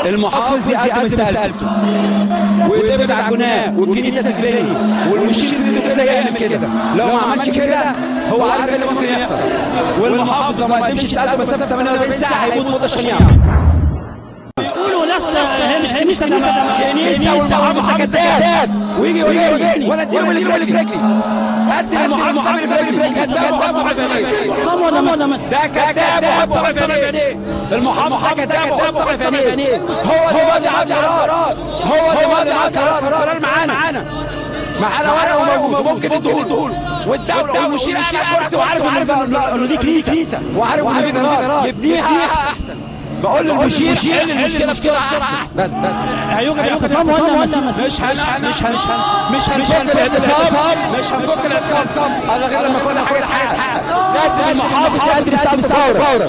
المحافظ يقدم استقالته ويتبعد على الجناه والكنيسه تتبني والمشير في ايده كده يعمل كده لو ما عملش كده هو عارف ايه اللي ممكن يحصل والمحافظ لو ما قدمش استقالته مسافه 48 ساعه هيموت موته شنيعه يقولوا ناس هي مش كنيسه ده كنيسه والمحافظ ده كذاب ويجي يوريني وانا اديله اللي في رجلي قد المحافظ عامل في رجلي كذاب وحط صبع في عينيه صام ولا ولا مثلا ده كذاب وحط صبع في عينيه المحافظ ده كذاب وحط صبع في عينيه هو اللي ماضي على القرار هو اللي ماضي على القرار القرار معانا معانا ورقه وموجود ممكن نديهوله والدوله والمشير قاعد على الكرسي وعارف وعارف انه دي كنيسه وعارف انه في قرار يبنيها احسن بقول للمشير حل المشكله بسرعه احسن بس بس هيوجد اعتصام ولا مثلا مش هن مش هن مش هنفك الاعتصام مش هنفك الاعتصام الا غير لما كل حاجه تتحقق لازم المحافظ يقدم استقالته فورا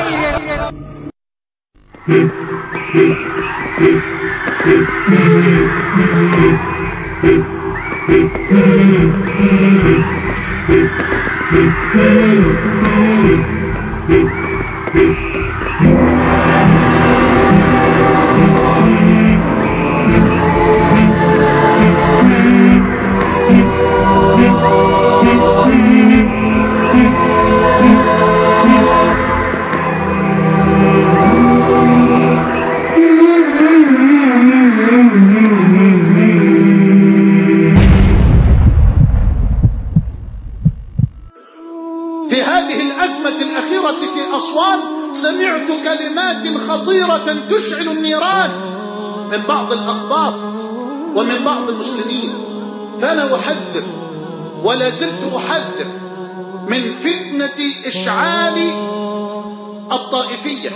في هذه الأزمة الأخيرة في أسوان سمعت كلمات خطيرة تشعل النيران من بعض الأقباط ومن بعض المسلمين فأنا أحذر ولا زلت أحذر من فتنة إشعال الطائفية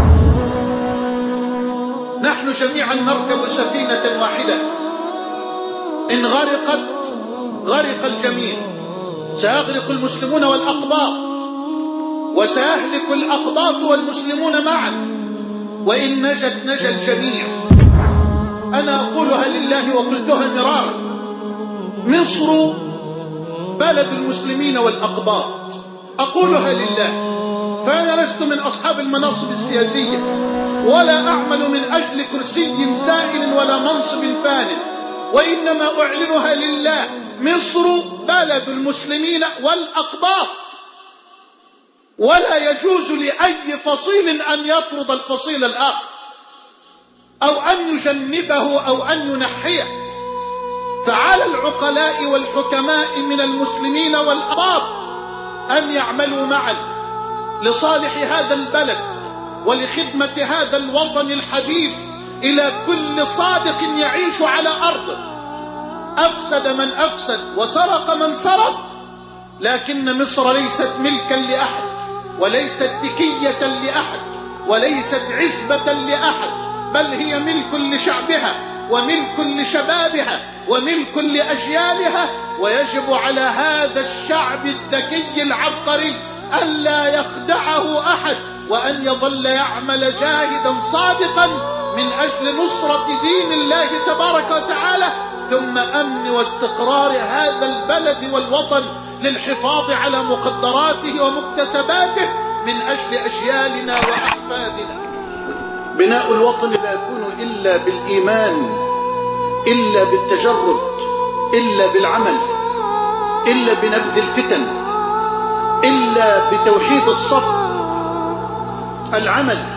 نحن جميعا نركب سفينة واحدة إن غرقت غرق الجميع سيغرق المسلمون والأقباط وسيهلك الأقباط والمسلمون معا وإن نجت نجا الجميع أنا أقولها لله وقلتها مرارا مصر بلد المسلمين والأقباط أقولها لله فأنا لست من أصحاب المناصب السياسية ولا أعمل من أجل كرسي سائل ولا منصب فان وإنما أعلنها لله مصر بلد المسلمين والأقباط ولا يجوز لأي فصيل أن يطرد الفصيل الآخر أو أن يجنبه أو أن ينحيه فعلى العقلاء والحكماء من المسلمين والأقباط أن يعملوا معا لصالح هذا البلد ولخدمة هذا الوطن الحبيب إلى كل صادق يعيش على أرضه أفسد من أفسد وسرق من سرق لكن مصر ليست ملكا لأحد وليست تكية لأحد وليست عزبة لأحد بل هي ملك لشعبها وملك لشبابها وملك لأجيالها ويجب على هذا الشعب الذكي العبقري ألا يخدعه أحد وأن يظل يعمل جاهدا صادقا من أجل نصرة دين الله تبارك وتعالى ثم أمن واستقرار هذا البلد والوطن للحفاظ على مقدراته ومكتسباته من أجل أجيالنا وأحفادنا بناء الوطن لا يكون إلا بالإيمان إلا بالتجرد إلا بالعمل إلا بنبذ الفتن إلا بتوحيد الصف العمل